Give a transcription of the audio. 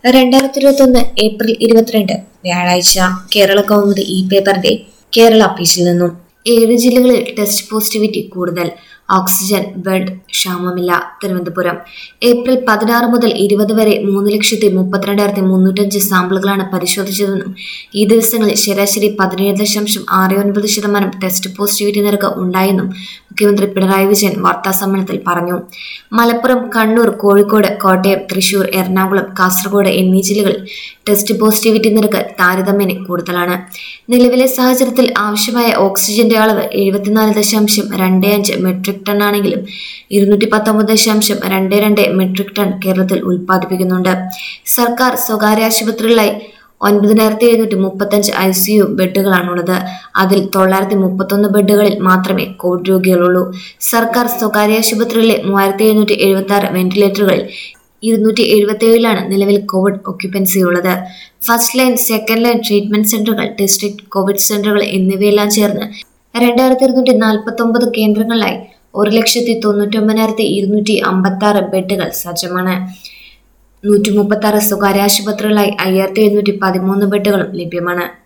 രണ്ടായിരത്തി ഇരുപത്തൊന്ന് ഏപ്രിൽ ഇരുപത്തിരണ്ട് വ്യാഴാഴ്ച കേരള കൗമുദി ഈ പേപ്പറിന്റെ കേരള ഓഫീസിൽ നിന്നും ഏഴ് ജില്ലകളിൽ ടെസ്റ്റ് പോസിറ്റിവിറ്റി കൂടുതൽ ഓക്സിജൻ ബെഡ് ക്ഷാമമില്ല തിരുവനന്തപുരം ഏപ്രിൽ പതിനാറ് മുതൽ ഇരുപത് വരെ മൂന്ന് ലക്ഷത്തി മുപ്പത്തിരണ്ടായിരത്തി മുന്നൂറ്റഞ്ച് സാമ്പിളുകളാണ് പരിശോധിച്ചതെന്നും ഈ ദിവസങ്ങളിൽ ശരാശരി പതിനേഴ് ദശാംശം ആറ് ഒൻപത് ശതമാനം ടെസ്റ്റ് പോസിറ്റിവിറ്റി നിരക്ക് ഉണ്ടായെന്നും മുഖ്യമന്ത്രി പിണറായി വിജയൻ വാർത്താസമ്മേളനത്തിൽ പറഞ്ഞു മലപ്പുറം കണ്ണൂർ കോഴിക്കോട് കോട്ടയം തൃശൂർ എറണാകുളം കാസർഗോഡ് എന്നീ ജില്ലകളിൽ ടെസ്റ്റ് പോസിറ്റിവിറ്റി നിരക്ക് താരതമ്യേന കൂടുതലാണ് നിലവിലെ സാഹചര്യത്തിൽ ആവശ്യമായ ഓക്സിജന്റെ അളവ് എഴുപത്തിനാല് ദശാംശം രണ്ട് അഞ്ച് മെട്രിക് ടൺ ആണെങ്കിലും ഇരുന്നൂറ്റി പത്തൊമ്പത് ദശാംശം രണ്ട് രണ്ട് മെട്രിക് ടൺ കേരളത്തിൽ ഉൽപ്പാദിപ്പിക്കുന്നുണ്ട് സർക്കാർ സ്വകാര്യ ആശുപത്രികളായി ഒൻപതിനായിരത്തി എഴുന്നൂറ്റി മുപ്പത്തഞ്ച് ഐ സി യു ബെഡുകളാണുള്ളത് അതിൽ തൊള്ളായിരത്തി മുപ്പത്തൊന്ന് ബെഡുകളിൽ മാത്രമേ കോവിഡ് രോഗികളുള്ളൂ സർക്കാർ സ്വകാര്യ ആശുപത്രികളിലെ മൂവായിരത്തി എഴുന്നൂറ്റി എഴുപത്തി ആറ് വെന്റിലേറ്ററുകളിൽ ഇരുന്നൂറ്റി എഴുപത്തിയേഴിലാണ് നിലവിൽ കോവിഡ് ഒക്യുപ്പൻസി ഉള്ളത് first line second line treatment സെന്ററുകൾ ഡിസ്ട്രിക്ട് കോവിഡ് സെന്ററുകൾ എന്നിവയെല്ലാം ചേർന്ന് രണ്ടായിരത്തി ഇരുന്നൂറ്റി നാൽപ്പത്തി ഒമ്പത് കേന്ദ്രങ്ങളിലായി ഒരു ലക്ഷത്തി തൊണ്ണൂറ്റി ഒമ്പതിനായിരത്തി ഇരുന്നൂറ്റി അമ്പത്തി ആറ് ബെഡുകൾ സജ്ജമാണ് നൂറ്റി മുപ്പത്തി ആറ് സ്വകാര്യ ആശുപത്രികളായി അയ്യായിരത്തി എഴുന്നൂറ്റി പതിമൂന്ന് ബെഡുകളും ലഭ്യമാണ്